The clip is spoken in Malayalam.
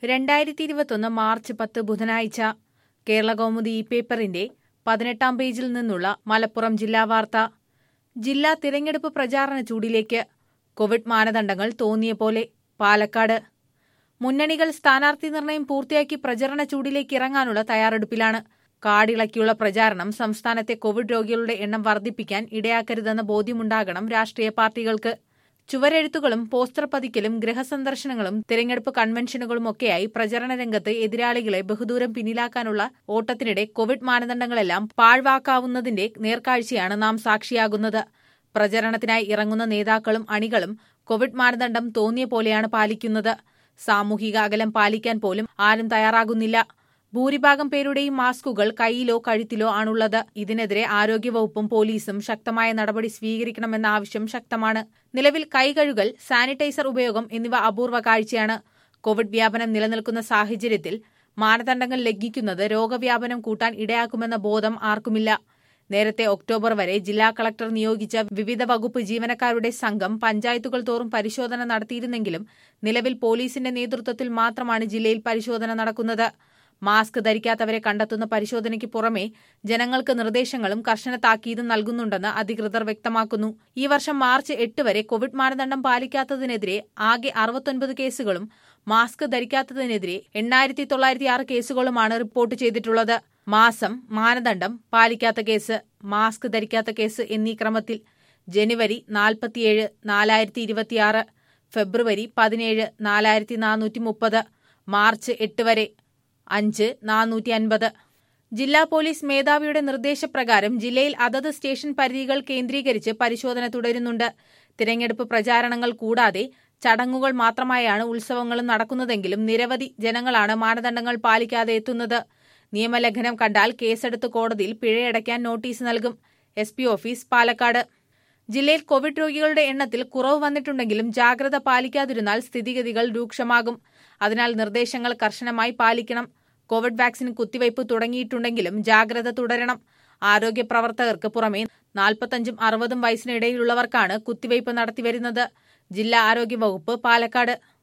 രണ്ടായിരത്തി ഇരുപത്തൊന്ന് മാർച്ച് പത്ത് ബുധനാഴ്ച കേരള കൗമുദി ഈ പേപ്പറിന്റെ പതിനെട്ടാം പേജിൽ നിന്നുള്ള മലപ്പുറം ജില്ലാ വാർത്ത ജില്ലാ തിരഞ്ഞെടുപ്പ് പ്രചാരണ ചൂടിലേക്ക് കോവിഡ് മാനദണ്ഡങ്ങൾ തോന്നിയ പോലെ പാലക്കാട് മുന്നണികൾ സ്ഥാനാർത്ഥി നിർണയം പൂർത്തിയാക്കി പ്രചരണ ചൂടിലേക്ക് ഇറങ്ങാനുള്ള തയ്യാറെടുപ്പിലാണ് കാടിളക്കിയുള്ള പ്രചാരണം സംസ്ഥാനത്തെ കോവിഡ് രോഗികളുടെ എണ്ണം വർദ്ധിപ്പിക്കാൻ ഇടയാക്കരുതെന്ന ബോധ്യമുണ്ടാകണം രാഷ്ട്രീയ പാർട്ടികൾക്ക് ചുവരെഴുത്തുകളും പോസ്റ്റർ പതിക്കലും ഗൃഹസന്ദർശനങ്ങളും തിരഞ്ഞെടുപ്പ് കൺവെൻഷനുകളും ഒക്കെയായി പ്രചരണ രംഗത്ത് എതിരാളികളെ ബഹുദൂരം പിന്നിലാക്കാനുള്ള ഓട്ടത്തിനിടെ കോവിഡ് മാനദണ്ഡങ്ങളെല്ലാം പാഴ്വാക്കാവുന്നതിന്റെ നേർക്കാഴ്ചയാണ് നാം സാക്ഷിയാകുന്നത് പ്രചരണത്തിനായി ഇറങ്ങുന്ന നേതാക്കളും അണികളും കോവിഡ് മാനദണ്ഡം തോന്നിയ പോലെയാണ് പാലിക്കുന്നത് സാമൂഹിക അകലം പാലിക്കാൻ പോലും ആരും തയ്യാറാകുന്നില്ല ഭൂരിഭാഗം പേരുടെയും മാസ്കുകൾ കൈയിലോ കഴുത്തിലോ ആണുള്ളത് ഇതിനെതിരെ ആരോഗ്യവകുപ്പും പോലീസും ശക്തമായ നടപടി സ്വീകരിക്കണമെന്ന ആവശ്യം ശക്തമാണ് നിലവിൽ കൈകഴുകൽ സാനിറ്റൈസർ ഉപയോഗം എന്നിവ അപൂർവ കാഴ്ചയാണ് കോവിഡ് വ്യാപനം നിലനിൽക്കുന്ന സാഹചര്യത്തിൽ മാനദണ്ഡങ്ങൾ ലംഘിക്കുന്നത് രോഗവ്യാപനം കൂട്ടാൻ ഇടയാക്കുമെന്ന ബോധം ആർക്കുമില്ല നേരത്തെ ഒക്ടോബർ വരെ ജില്ലാ കളക്ടർ നിയോഗിച്ച വിവിധ വകുപ്പ് ജീവനക്കാരുടെ സംഘം പഞ്ചായത്തുകൾ തോറും പരിശോധന നടത്തിയിരുന്നെങ്കിലും നിലവിൽ പോലീസിന്റെ നേതൃത്വത്തിൽ മാത്രമാണ് ജില്ലയിൽ പരിശോധന നടക്കുന്നത് മാസ്ക് ധരിക്കാത്തവരെ കണ്ടെത്തുന്ന പരിശോധനയ്ക്ക് പുറമെ ജനങ്ങൾക്ക് നിർദ്ദേശങ്ങളും കർശന താക്കീതും നൽകുന്നുണ്ടെന്ന് അധികൃതർ വ്യക്തമാക്കുന്നു ഈ വർഷം മാർച്ച് എട്ട് വരെ കോവിഡ് മാനദണ്ഡം പാലിക്കാത്തതിനെതിരെ ആകെ അറുപത്തൊൻപത് കേസുകളും മാസ്ക് ധരിക്കാത്തതിനെതിരെ എണ്ണായിരത്തി തൊള്ളായിരത്തി ആറ് കേസുകളുമാണ് റിപ്പോർട്ട് ചെയ്തിട്ടുള്ളത് മാസം മാനദണ്ഡം പാലിക്കാത്ത കേസ് മാസ്ക് ധരിക്കാത്ത കേസ് എന്നീ ക്രമത്തിൽ ജനുവരി നാൽപ്പത്തിയേഴ് നാലായിരത്തി ഇരുപത്തിയാറ് ഫെബ്രുവരി പതിനേഴ് നാലായിരത്തി നാനൂറ്റി മുപ്പത് മാർച്ച് എട്ട് വരെ അഞ്ച് നാനൂറ്റി അൻപത് ജില്ലാ പോലീസ് മേധാവിയുടെ നിർദ്ദേശപ്രകാരം ജില്ലയിൽ അതത് സ്റ്റേഷൻ പരിധികൾ കേന്ദ്രീകരിച്ച് പരിശോധന തുടരുന്നുണ്ട് തിരഞ്ഞെടുപ്പ് പ്രചാരണങ്ങൾ കൂടാതെ ചടങ്ങുകൾ മാത്രമായാണ് ഉത്സവങ്ങളും നടക്കുന്നതെങ്കിലും നിരവധി ജനങ്ങളാണ് മാനദണ്ഡങ്ങൾ പാലിക്കാതെ എത്തുന്നത് നിയമലംഘനം കണ്ടാൽ കേസെടുത്ത് കോടതിയിൽ പിഴയടയ്ക്കാൻ നോട്ടീസ് നൽകും എസ് പി ഓഫീസ് പാലക്കാട് ജില്ലയിൽ കോവിഡ് രോഗികളുടെ എണ്ണത്തിൽ കുറവ് വന്നിട്ടുണ്ടെങ്കിലും ജാഗ്രത പാലിക്കാതിരുന്നാൽ സ്ഥിതിഗതികൾ രൂക്ഷമാകും അതിനാൽ നിർദ്ദേശങ്ങൾ കർശനമായി പാലിക്കണം കോവിഡ് വാക്സിൻ കുത്തിവയ്പ് തുടങ്ങിയിട്ടുണ്ടെങ്കിലും ജാഗ്രത തുടരണം ആരോഗ്യ പ്രവർത്തകർക്ക് പുറമെ നാൽപ്പത്തഞ്ചും അറുപതും വയസ്സിനിടയിലുള്ളവർക്കാണ് കുത്തിവയ്പ് നടത്തിവരുന്നത് ജില്ലാ ആരോഗ്യ വകുപ്പ് പാലക്കാട്